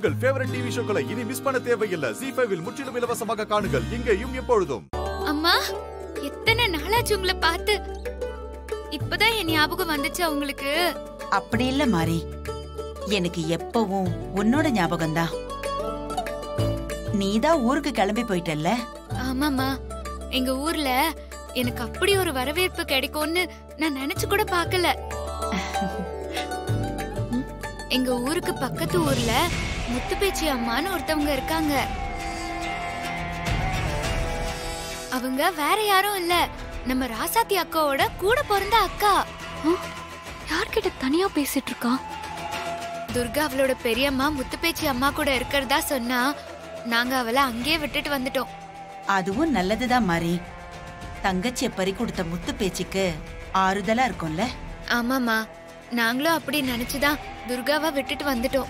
உங்கள் favourite TV ஷோக்களை இனி miss பண்ண தேவையில்லை ஜி ஃபைவில் முற்றிலும் இலவசமாக காணுங்கள் இங்கேயும் எப்பொழுதும் அம்மா எத்தனை நாளாச்சு உங்களை பார்த்து இப்பதான் என் ஞாபகம் வந்துச்சு உங்களுக்கு அப்படி இல்ல மாறி எனக்கு எப்பவும் உன்னோட ஞாபகம்தான் நீதான் ஊருக்கு கிளம்பி போயிட்டல்ல ஆமாமா எங்க ஊர்ல எனக்கு அப்படி ஒரு வரவேற்பு கிடைக்கும்னு நான் நினைச்சு கூட பார்க்கல ம், எங்க ஊருக்கு பக்கத்து ஊர்ல முத்துப்பேச்சி அம்மான்னு ஒருத்தவங்க இருக்காங்க அவங்க வேற யாரும் இல்ல நம்ம ராசாத்தி அக்காவோட கூட பிறந்த அக்கா யார்கிட்ட தனியா பேசிட்டு இருக்கா துர்கா அவளோட பெரியம்மா முத்துப்பேச்சி அம்மா கூட இருக்கிறதா சொன்னா நாங்க அவளை அங்கேயே விட்டுட்டு வந்துட்டோம் அதுவும் நல்லதுதான் மாறி தங்கச்சிய பறி கொடுத்த முத்து பேச்சுக்கு ஆறுதலா இருக்கும்ல ஆமாமா நாங்களும் அப்படி நினைச்சுதான் துர்காவை விட்டுட்டு வந்துட்டோம்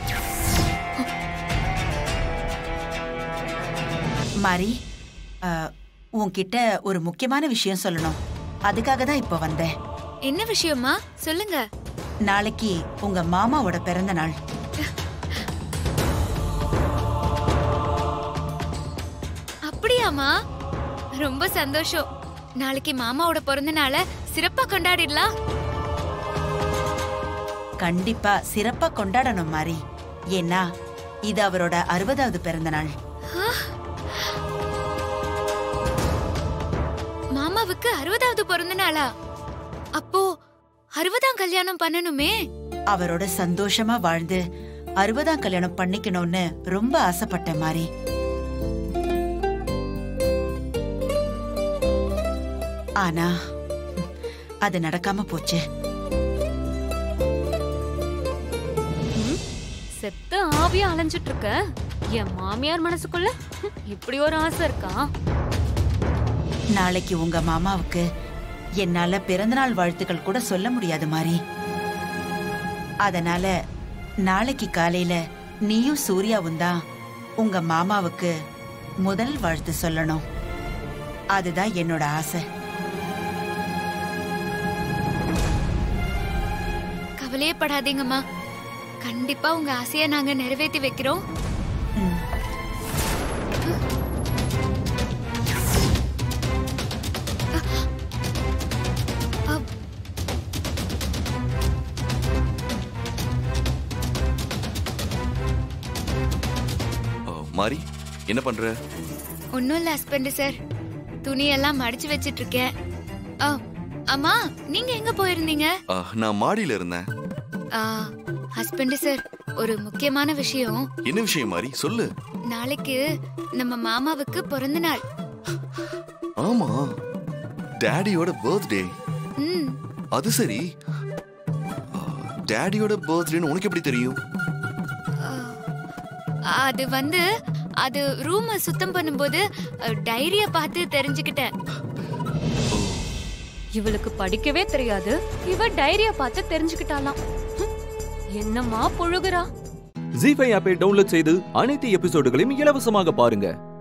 மாறி ஆ, உன்கிட்ட ஒரு முக்கியமான விஷயம் சொல்லணும் அதுக்காக தான் இப்ப வந்தேன் என்ன விஷயமா சொல்லுங்க நாளைக்கு உங்க மாமாவோட பிறந்த நாள் அப்படியாமா ரொம்ப சந்தோஷம் நாளைக்கு மாமாவோட பிறந்த நாள சிறப்பா கொண்டாடிடலாம் கண்டிப்பா சிறப்பா கொண்டாடணும் மாறி ஏன்னா இது அவரோட அறுபதாவது பிறந்த நாள் மாமாவுக்கு அறுபதாவது பிறந்த நாளா அப்போ அறுபதாம் கல்யாணம் பண்ணணுமே அவரோட சந்தோஷமா வாழ்ந்து அறுபதாம் கல்யாணம் பண்ணிக்கணும்னு ரொம்ப ஆசைப்பட்டேன் மாறி ஆனா ம், அது நடக்காம போச்சு செத்த ஆவியா அலைஞ்சிட்டு இருக்க என் மாமியார் மனசுக்குள்ள ஹம், இப்படி ஒரு ஆசை இருக்கா நாளைக்கு உங்க மாமாவுக்கு என்னால பிறந்தநாள் வாழ்த்துக்கள் கூட சொல்ல முடியாது மாறி அதனால நாளைக்கு காலையில நீயும் சூர்யாவும் தான் உங்க மாமாவுக்கு முதல் வாழ்த்து சொல்லணும் அதுதான் என்னோட ஆசை கவலையே படாதீங்கம்மா கண்டிப்பா உங்க ஆசைய நாங்க நிறைவேற்றி வைக்கிறோம் ம். அப்- ஓ, மாரி என்ன பண்ற ஒன்னும் இல்ல ஹஸ்பண்ட் சார் துணியெல்லாம் மடிச்சு வச்சிட்டு இருக்கேன் ஆ, அம்மா நீங்க எங்க போயிருந்தீங்க ஆ, நான் மாடியில இருந்தேன் ஹஸ்பண்ட் சார் ஒரு முக்கியமான விஷயம் என்ன விஷயம் மாரி சொல்லு நாளைக்கு நம்ம மாமாவுக்கு பிறந்த நாள் ஆமா டேடியோட பர்த்டே ம் அது சரி ஆ, டேடியோட பர்த்டேன்னு உனக்கு எப்படி தெரியும் அது வந்து அது ரூம சுத்தம் பண்ணும்போது டைரிய பார்த்து தெரிஞ்சுக்கிட்டேன் இவளுக்கு படிக்கவே தெரியாது இவ டைரிய பார்த்து தெரிஞ்சுக்கிட்டாலாம் ஹம், என்னம்மா புழுகுறா ஜி ஃபைவ் ஆப்பை டவுன்லோட் செய்து அனைத்து எபிசோடுகளையும் இலவசமாக பாருங்க